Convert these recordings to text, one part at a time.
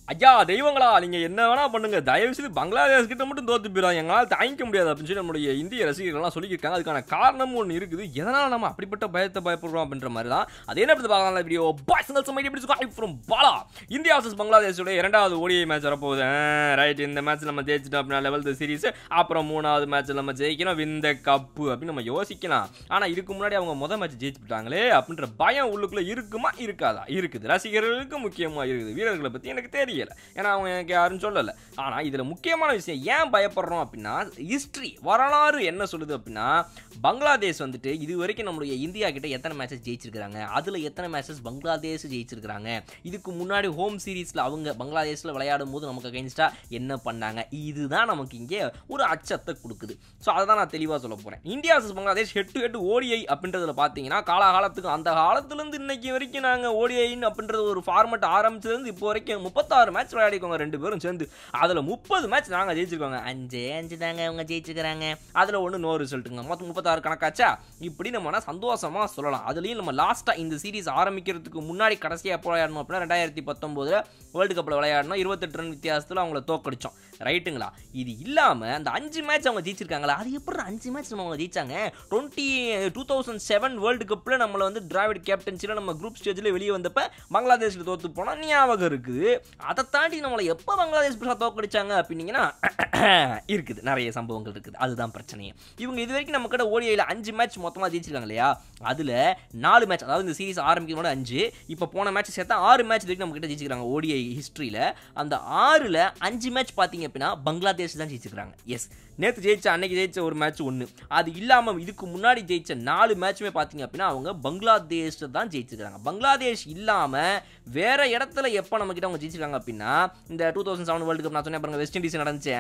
ஐயா தெய்வங்களா நீங்கள் என்ன வேணா பண்ணுங்க தயவு செய்து பங்களாதேஷ் கிட்ட மட்டும் தோத்து போயிடும் எங்களால் தாங்கிக்க முடியாது அப்படின்னு சொல்லி நம்மளுடைய இந்திய ரசிகர்கள்லாம் சொல்லியிருக்காங்க அதுக்கான காரணமும் ஒன்று இருக்குது எதனால் நம்ம அப்படிப்பட்ட பயத்தை பயப்படுறோம் அப்படின்ற மாதிரி தான் அது என்ன எப்படி பார்க்கலாம் வீடியோ பாய்ஸ் சமையல் எப்படி ஃப்ரம் பாலா இந்தியா வர்சஸ் பங்களாதேஷோட இரண்டாவது ஓடிஐ மேட்ச் வரப்போகுது ரைட் இந்த மேட்ச் நம்ம ஜெயிச்சிட்டோம் அப்படின்னா லெவல்த் சீரிஸ் அப்புறம் மூணாவது மேட்ச்சில் நம்ம ஜெயிக்கணும் விந்த கப்பு அப்படின்னு நம்ம யோசிக்கலாம் ஆனால் இதுக்கு முன்னாடி அவங்க முதல் மேட்ச் ஜெயிச்சு விட்டாங்களே அப்படின்ற பயம் உள்ளுக்குள்ளே இருக்குமா இருக்காதா இருக்குது ரசிகர்களுக்கு முக்கியமாக இருக்குது வீரர்களை பற்றி எனக்கு தெரியல ஏன்னா அவங்க எனக்கு யாரும் சொல்லலை ஆனால் இதில் முக்கியமான விஷயம் ஏன் பயப்படுறோம் அப்படின்னா ஹிஸ்ட்ரி வரலாறு என்ன சொல்லுது அப்படின்னா பங்களாதேஷ் வந்துட்டு இது வரைக்கும் நம்மளுடைய இந்தியா கிட்ட எத்தனை மேட்சஸ் ஜெயிச்சிருக்காங்க அதில் எத்தனை மேட்சஸ் பங்களாதேஷ் ஜெயிச்சிருக்காங்க இதுக்கு முன்னாடி ஹோம் சீரீஸில் அவங்க பங்களாதேஷில் விளையாடும் போது நமக்கு அகைன்ஸ்டாக என்ன பண்ணாங்க இதுதான் நமக்கு இங்கே ஒரு அச்சத்தை கொடுக்குது ஸோ அதை தான் நான் தெளிவாக சொல்ல போகிறேன் India vs Bangladesh head to head ODI அப்படின்றதுல பார்த்தீங்கன்னா காலகாலத்துக்கு அந்த காலத்துலேருந்து இன்னைக்கு வரைக்கும் நாங்கள் ஓடிஐன்னு அப்படின்றது ஒரு ஃபார்மெட் ஆரம்பிச்சதுலேருந்து இப்போ வரைக்கும் முப்பத்தாறு மேட்ச் விளையாடிக்கோங்க ரெண்டு பேரும் சேர்ந்து அதில் முப்பது மேட்ச் நாங்கள் ஜெயிச்சிருக்கோங்க அஞ்சு அஞ்சு தாங்க அவங்க ஜெயிச்சுக்கிறாங்க அதில் ஒன்று நோ ரிசல்ட்டுங்க மொத்தம் முப்பத்தாறு கணக்காச்சா இப்படி நம்ம சந்தோஷமாக சொல்லலாம் அதுலேயும் நம்ம லாஸ்ட்டாக இந்த சீரிஸ் ஆரம்பிக்கிறதுக்கு முன்னாடி கடைசியாக எப்போ விளையாடணும் அப்படின்னா ரெண்டாயிரத்தி பத்தொம்போதில் வேர்ல்டு கப்பில் விளையாடணும் இருபத்தெட்டு ரன் வித்தியாசத்தில் அவங்கள தோக்கடிச்சோம் ரைட்டுங்களா இது இல்லாமல் அந்த அஞ்சு மேட்ச் அவங்க ஜெயிச்சிருக்காங்களா அது எப்படி அஞ்சு மேட்ச் நம்ம அவங்க ஜெயிச்சாங்க twenty two thousand seven world கப்பில் நம்மளை வந்து டிராவிட் கேப்டன்சியில் நம்ம குரூப் ஸ்டேஜில் வெளியே வந்தப்ப பங்களாதேஷில் தோற்று போனால் ஞாபகம் இருக்குது அதை தாண்டி நம்மளை எப்போ பங்களாதேஷ் புதுசாக தோக்கடிச்சாங்க அப்படின்னீங்கன்னா இருக்குது நிறைய சம்பவங்கள் இருக்குது அதுதான் பிரச்சனையே இவங்க இது வரைக்கும் நம்ம கிட்ட ஓடிஐயில் அஞ்சு மேட்ச் மொத்தமாக ஜெயிச்சிருக்காங்க இல்லையா அதில் நாலு மேட்ச் அதாவது இந்த சீரிஸ் ஆரம்பிக்கிறோட அஞ்சு இப்போ போன மேட்ச் சேர்த்தா ஆறு மேட்ச் வரைக்கும் நம்ம கிட்ட ஜெயிச்சிருக்காங்க ஓடிஐ ஹிஸ்ட்ரியில் அந்த ஆறில் அஞ்சு மேட்ச் பார்த்தீங்க அப்படின்னா பங்களாதேஷ் தான் ஜெயிச்சிருக்காங்க எஸ் நேற்று ஜெயிச்ச அன்னைக்கு ஜெயிச்ச ஒரு மேட்ச் ஒன்று அது இல்லாமல் இதுக்கு முன்னாடி ஜெயிச்ச நாலு மேட்ச்சுமே பார்த்தீங்க அப்படின்னா அவங்க பங்களாதேஷ் தான் ஜெயிச்சிருக்காங்க பங்களாதேஷ் இல்லாமல் வேற இடத்துல எப்போ நம்ம கிட்ட அவங்க ஜெயிச்சிருக்காங்க அப்படின்னா இந்த two thousand seven world cup நான் சொன்னேன் பாருங்க வெஸ்ட் இண்டீஸ் நடந்துச்சு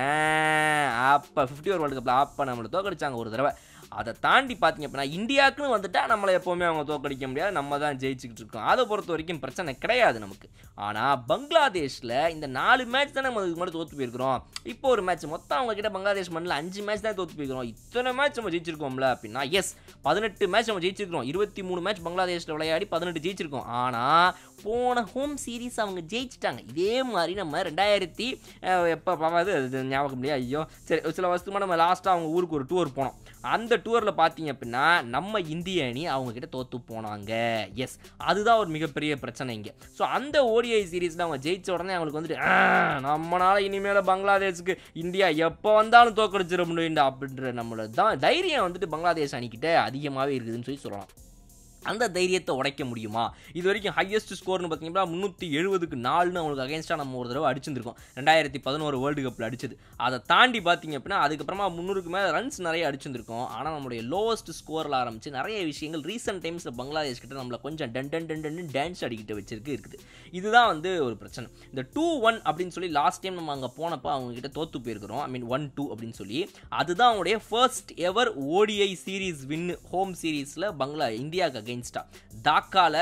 அப்போ ஃபிஃப்டி ஓவர் வேர்ல்டு கப்பில் அப்போ நம்மளை தோக்கடிச்சாங்க ஒரு தடவை அதை தாண்டி பார்த்தீங்க அப்படின்னா இந்தியாவுக்குன்னு வந்துட்டா நம்மளை எப்போவுமே அவங்க தோக்கடிக்க முடியாது நம்ம தான் ஜெயிச்சுக்கிட்டு இருக்கோம் அதை பொறுத்த வரைக்கும் பிரச்சனை கிடையாது நமக்கு ஆனால் பங்களாதேஷில் இந்த நாலு மேட்ச் தானே நம்ம இதுக்கு முன்னாடி தோற்று போயிருக்கிறோம் இப்போ ஒரு மேட்ச் மொத்தம் அவங்க கிட்ட பங்களாதேஷ் மண்ணில் அஞ்சு மேட்ச் தான் தோற்று போயிருக்கிறோம் இத்தனை மேட்ச் நம்ம ஜெயிச்சிருக்கோம்ல அப்படின்னா எஸ் பதினெட்டு மேட்ச் நம்ம ஜெயிச்சிருக்கோம் இருபத்தி மூணு மேட்ச் பங்களாதேஷில் விளையாடி பதினெட்டு ஜெயிச்சிருக்கோம் ஆனால் போன ஹோம் சீரீஸ் அவங்க ஜெயிச்சிட்டாங்க இதே மாதிரி நம்ம ரெண்டாயிரத்தி எப்போ பாவாது அது ஞாபகம் இல்லையா ஐயோ சரி சில வருஷத்துக்கு நம்ம லாஸ்ட்டாக அவங்க ஊருக்கு ஒரு டூர் போனோம் அந்த டூரில் பார்த்தீங்க அப்படின்னா நம்ம இந்திய அணி அவங்க கிட்ட தோற்று போனாங்க எஸ் அதுதான் ஒரு மிகப்பெரிய பிரச்சனை இங்கே ஸோ அந்த ஓடிஐ சீரீஸில் அவங்க ஜெயிச்ச உடனே அவங்களுக்கு வந்துட்டு "ஆ, நம்மனால இனிமேல் பங்களாதேஷுக்கு இந்தியா எப்போ வந்தாலும் தோக்கடிச்சிட முடியும்டா அப்படின்ற நம்மளோட தான் தைரியம் வந்துட்டு பங்களாதேஷ் அணிக்கிட்ட அதிகமாகவே இருக்குதுன்னு சொல்லி சொல்லலாம் அந்த தைரியத்தை உடைக்க முடியுமா இது வரைக்கும் ஹையஸ்ட் ஸ்கோர்னு பார்த்தீங்கன்னா முந்நூற்றி எழுபதுக்கு நாலுன்னு அவங்களுக்கு அகேன்ஸ்டாக நம்ம ஒரு தடவை அடிச்சிருந்துருக்கோம் ரெண்டாயிரத்தி பதினோரு வேர்ல்டு கப்பில் அடிச்சது அதை தாண்டி பார்த்தீங்க அப்படின்னா அதுக்கப்புறமா முந்நூறுக்கு மேலே ரன்ஸ் நிறைய அடிச்சிருந்துருக்கோம் ஆனால் நம்மளுடைய லோவஸ்ட் ஸ்கோரில் ஆரம்பிச்சு நிறைய விஷயங்கள் ரீசெண்ட் டைம்ஸில் பங்களாதேஷ் கிட்ட நம்மளை கொஞ்சம் டன் டன் டன் டன் டான்ஸ் அடிக்கிட்டு வச்சிருக்கு இருக்குது இதுதான் வந்து ஒரு பிரச்சனை இந்த டூ ஒன் அப்படின்னு சொல்லி லாஸ்ட் டைம் நம்ம அங்கே போனப்போ அவங்க கிட்ட தோத்து போயிருக்கிறோம் ஐ மீன் ஒன் டூ அப்படின்னு சொல்லி அதுதான் அவங்களுடைய first ever ODI series win home சீரீஸில் பங்களா இந்தியாவுக்கு அகெயின்ஸ்டாக தாக்காவில்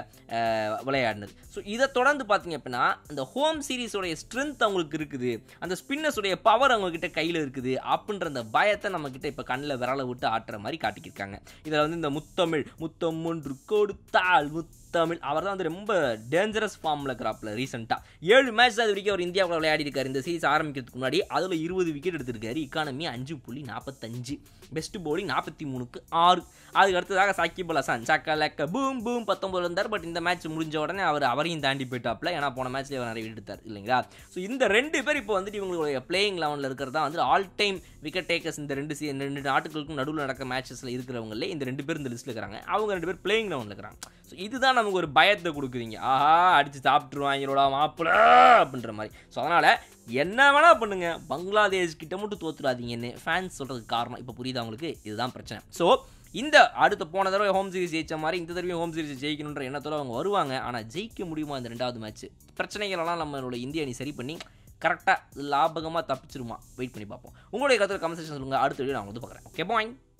விளையாடினது ஸோ இதை தொடர்ந்து பார்த்தீங்க அப்படின்னா இந்த ஹோம் சீரீஸோடைய ஸ்ட்ரென்த் அவங்களுக்கு இருக்குது அந்த ஸ்பின்னர்ஸுடைய பவர் அவங்கக்கிட்ட கையில் இருக்குது அப்படின்ற அந்த பயத்தை நம்மக்கிட்ட இப்போ கண்ணில் விரலை விட்டு ஆட்டுற மாதிரி காட்டிக்கிருக்காங்க இதில் வந்து இந்த முத்தமிழ் முத்தம் ஒன்று கொடுத்தால் முத்தமிழ் அவர் தான் வந்து ரொம்ப டேஞ்சரஸ் ஃபார்மில் இருக்கிறாப்புல ரீசெண்டாக ஏழு மேட்ச் அது வரைக்கும் அவர் இந்தியாவில் விளையாடி இருக்காரு இந்த சீரிஸ் ஆரம்பிக்கிறதுக்கு முன்னாடி அதில் இருபது விக்கெட் எடுத்திருக்காரு இக்கானமி அஞ்சு புள்ளி நாற்பத்தஞ்சு பெஸ்ட் bowling நாற்பத்தி மூணுக்கு ஆறு அதுக்கு அடுத்ததாக சாக்கிப் அல் ஹசான் சக்கா லக்க பூம் பூம் பத்தொம்பது இருந்தார் பட் இந்த மேட்ச் முடிஞ்ச உடனே அவர் அவரையும் தாண்டி போயிட்டாப்ல ஏன்னா போன மேட்ச்லேயே அவர் நிறைய விக்கெட் எடுத்தார் இல்லைங்களா ஸோ இந்த ரெண்டு பேர் இப்போ வந்துட்டு இவங்களுடைய பிளேயிங் லெவனில் இருக்கிறதா வந்து ஆல் டைம் விக்கெட் டேக்கர்ஸ் இந்த ரெண்டு சி- இந்த ரெண்டு நாட்டுகளுக்கும் நடுவில் நடக்க மேட்சஸில் இருக்கிறவங்களே இந்த ரெண்டு பேர் இந்த லிஸ்ட்டில் இருக்கிறாங்க அவங்க ரெண்டு பேர் பிளேயிங் லெவனில் இருக்கிறாங்க ஸோ இதுதான் நமக்கு ஒரு பயத்தை கொடுக்குறீங்க ஆஹா அடித்து சாப்பிட்ருவாங்களோட மாப்பிள்ள அப்படின்ற மாதிரி ஸோ அதனால் என்ன வேணா பண்ணுங்க பங்களாதேஷ் கிட்ட மட்டும் தோத்துடாதீங்கன்னு ஃபேன்ஸ் சொல்கிறதுக்கு காரணம் இப்போ புரியுதா உங்களுக்கு இதுதான் பிரச்சனை ஸோ இந்த அடுத்த போன தடவை ஹோம் சீரிஸ் ஜெயிச்ச மாதிரி இந்த தடவையும் ஹோம் சீரிஸ் ஜெயிக்கணுன்ற எண்ணத்தோட அவங்க வருவாங்க ஆனால் ஜெயிக்க முடியுமா இந்த ரெண்டாவது மேட்ச் பிரச்சனைகளெல்லாம் நம்மளோட இந்திய அணி சரி பண்ணி கரெக்டாக லாபகமாக தப்பிச்சிருமா வெயிட் பண்ணி பார்ப்போம் உங்களுடைய கருத்து கமெண்ட் செக்ஷன் சொல்லுங்கள் அடுத்த வீடியோ நான் வந்து பார்க்குறேன் ஓகே பாய்